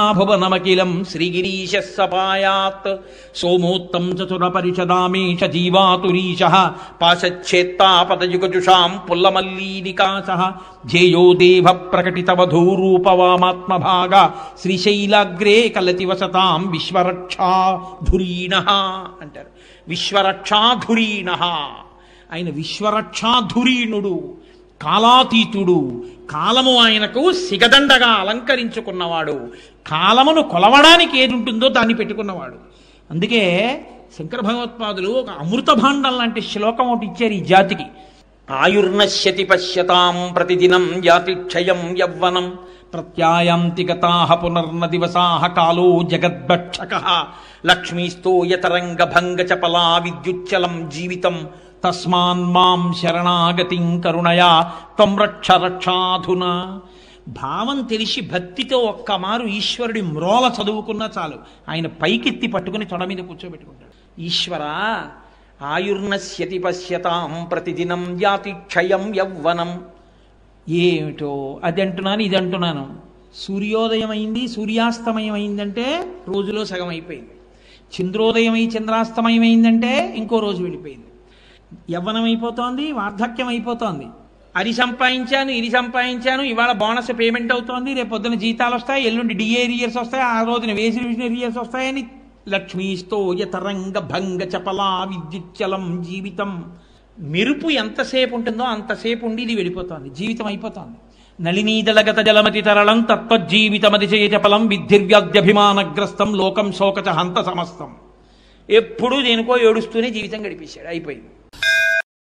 భువనమఖిలం శ్రీగిరీశ సపాయాత్ సోమోత్తం చతురపరిషదామేష జీవాతురీశ పాశచ్ఛేత్తాపతయుగజుషాం పుల్లమల్లీనికాశ ధ్యేయో దేవ ప్రకటితవధూరూపవామాత్మభాగ శ్రీశైలాగ్రే కలతి వసతాం విశ్వరక్షాధురీణ అంటారు విశ్వరక్షాధురీణ ఆయన విశ్వరక్షాధురీణుడు కాలాతీతుడు కాలము ఆయనకు సిగదండగా అలంకరించుకున్నవాడు కాలమును కొలవడానికి ఏది ఉంటుందో దాన్ని పెట్టుకున్నవాడు అందుకే శంకర భగవత్పాదులు ఒక అమృత భాండం లాంటి శ్లోకం ఒకటి ఇచ్చారు ఈ జాతికి ఆయుర్నశ్యతి పశ్యతాం ప్రతిదినం జాతి క్షయం యవ్వనం ప్రత్యాయాంతి గతా పునర్న దివసా కాలో జగద్భక్షక లక్ష్మీస్తో యతరంగ భంగ చపలా విద్యుచ్చలం జీవితం తస్మాన్ మాం శరణాగతిం కరుణయా త్వం రక్ష రక్షాధునా భావం తెలిసి భక్తితో ఒక్క మారు ఈశ్వరుడి మ్రోల చదువుకున్నా చాలు ఆయన పైకెత్తి పట్టుకుని తొడ మీద కూర్చోబెట్టుకుంటాడు ఈశ్వర ఆయుర్నశ్యతి పశ్యతాం ప్రతిదినం యాతి క్షయం యవ్వనం ఏమిటో అది అంటున్నాను ఇది అంటున్నాను సూర్యోదయం అయింది సూర్యాస్తమయం అయిందంటే రోజులో సగం అయిపోయింది చంద్రోదయం అయి చంద్రాస్తమయం అయిందంటే ఇంకో రోజు వెళ్ళిపోయింది యవ్వనం అయిపోతోంది వార్ధక్యం అయిపోతోంది అది సంపాదించాను ఇది సంపాదించాను ఇవాళ బోనస్ పేమెంట్ అవుతోంది రేపు పొద్దున జీతాలు వస్తాయి ఎల్లుండి డిఏ రియర్స్ వస్తాయి ఆ రోజున వేసి రియర్స్ వస్తాయని లక్ష్మీస్తో యతరంగ భంగ చపలా విద్యుచ్చలం జీవితం మెరుపు ఎంతసేపు ఉంటుందో అంతసేపు ఉండి ఇది వెళ్ళిపోతోంది జీవితం అయిపోతోంది నళినీదలగత జలమతి తరళం తత్వజీవితమతిశయ చపలం విద్ధిర్వ్యాధ్యభిమానగ్రస్తం లోకం శోకచ హంత సమస్తం ఎప్పుడూ దేనికో ఏడుస్తూనే జీవితం గడిపేశాడు అయిపోయింది